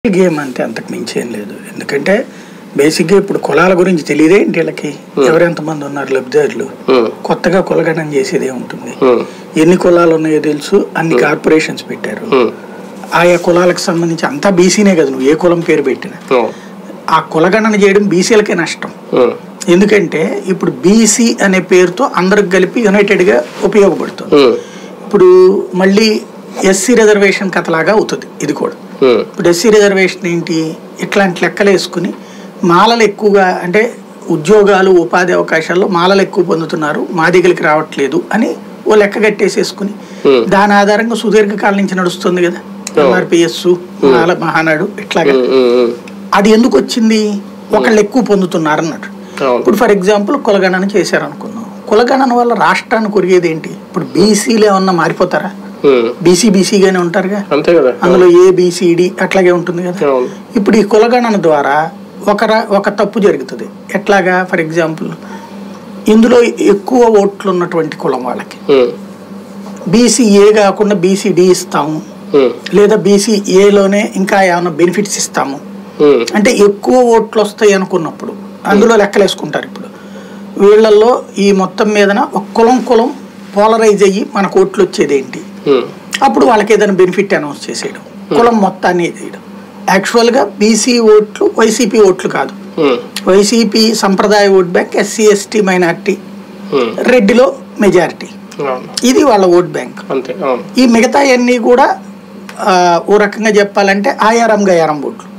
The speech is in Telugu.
గేమ్ అంతే అంతకు మించి ఏం లేదు ఎందుకంటే బేసిక్గా ఇప్పుడు కులాల గురించి తెలియదే ఏంటి వీళ్ళకి ఎవరెంతమంది ఉన్నారు లబ్ధిదారులు ఉమ్, కొత్తగా కులగణన చేసేదే ఉంటుంది ఉమ్, ఎన్ని కులాలు ఉన్నాయో తెలుసు అన్ని కార్పొరేషన్స్ పెట్టారు ఉమ్, ఆయా కులాలకు సంబంధించి అంతా బీసీనే కదా నువ్వు ఏ కులం పేరు పెట్టినా అవును, ఆ కులగణన చేయడం బీసీలకే నష్టం ఉమ్, ఎందుకంటే ఇప్పుడు బీసీ అనే పేరుతో అందరికి కలిపి యునైటెడ్గా ఉపయోగపడుతుంది ఉమ్, ఇప్పుడు మళ్ళీ ఎస్సీ రిజర్వేషన్ కథలాగా అవుతుంది ఇది కూడా ఉమ్, ఇప్పుడు ఎస్సీ రిజర్వేషన్ ఏంటి ఇట్లాంటి లెక్కలు వేసుకుని మాలలు ఎక్కువగా అంటే ఉద్యోగాలు ఉపాధి అవకాశాల్లో మాలలు ఎక్కువ పొందుతున్నారు మా దగ్గరికి రావట్లేదు అని ఓ లెక్క కట్టేసేసుకుని Hmm. దాని ఆధారంగా సుదీర్ఘకాలం నుంచి నడుస్తుంది కదా ఎంఆర్పిఎస్ మాల మహానాడు ఇట్లాగా ఉమ్, ఉమ్, ఉమ్, అది ఎందుకు వచ్చింది ఒకళ్ళు ఎక్కువ పొందుతున్నారు అన్నట్టు అవును ఇప్పుడు ఫర్ ఎగ్జాంపుల్ కులగణన చేశారు అనుకుందాం కులగణన వల్ల రాష్ట్రానికి ఒరిగేది ఏంటి ఇప్పుడు బీసీలు ఏమన్నా మారిపోతారా ఉమ్, బీసీ బీసీగానే ఉంటారుగా అంతే కదా అందులో ఏ బీసీడి అట్లాగే ఉంటుంది కదా అవును ఇప్పుడు ఈ కులగణన ద్వారా ఒక ర- ఒక తప్పు జరుగుతుంది ఎట్లాగా ఫర్ ఎగ్జాంపుల్ ఇందులో ఎక్కువ ఓట్లు ఉన్నటువంటి కులం వాళ్ళకి ఉమ్, బీసీ ఏ కాకుండా బీసీ డి ఇస్తాము ఉమ్, లేదా బీసీ ఏలోనే ఇంకా ఏమైనా బెనిఫిట్స్ ఇస్తాము ఉమ్, అంటే ఎక్కువ ఓట్లు వస్తాయి అనుకున్నప్పుడు అందులో లెక్కలేసుకుంటారు ఇప్పుడు వీళ్ళల్లో ఈ మొత్తం మీదన ఒక కులం కులం పోలరైజ్ అయ్యి మనకు ఓట్లు వచ్చేది ఏంటి ఉమ్, అప్పుడు వాళ్ళకి ఏదైనా బెనిఫిట్ అనౌన్స్ చేసేయడం కులం మొత్తాన్ని చేయడం యాక్చువల్గా బీసీ ఓట్లు వైసీపీ ఓట్లు కాదు ఉమ్, వైసీపీ సంప్రదాయ vote bank SC ST minority um, రెడ్డిలో మెజారిటీ అవును ఇది వాళ్ళ ఓట్ బ్యాంక్ అంతే అవును ఈ మిగతా అన్నీ కూడా ఆ, ఓ రకంగా చెప్పాలంటే ఆయారం గయారం ఓట్లు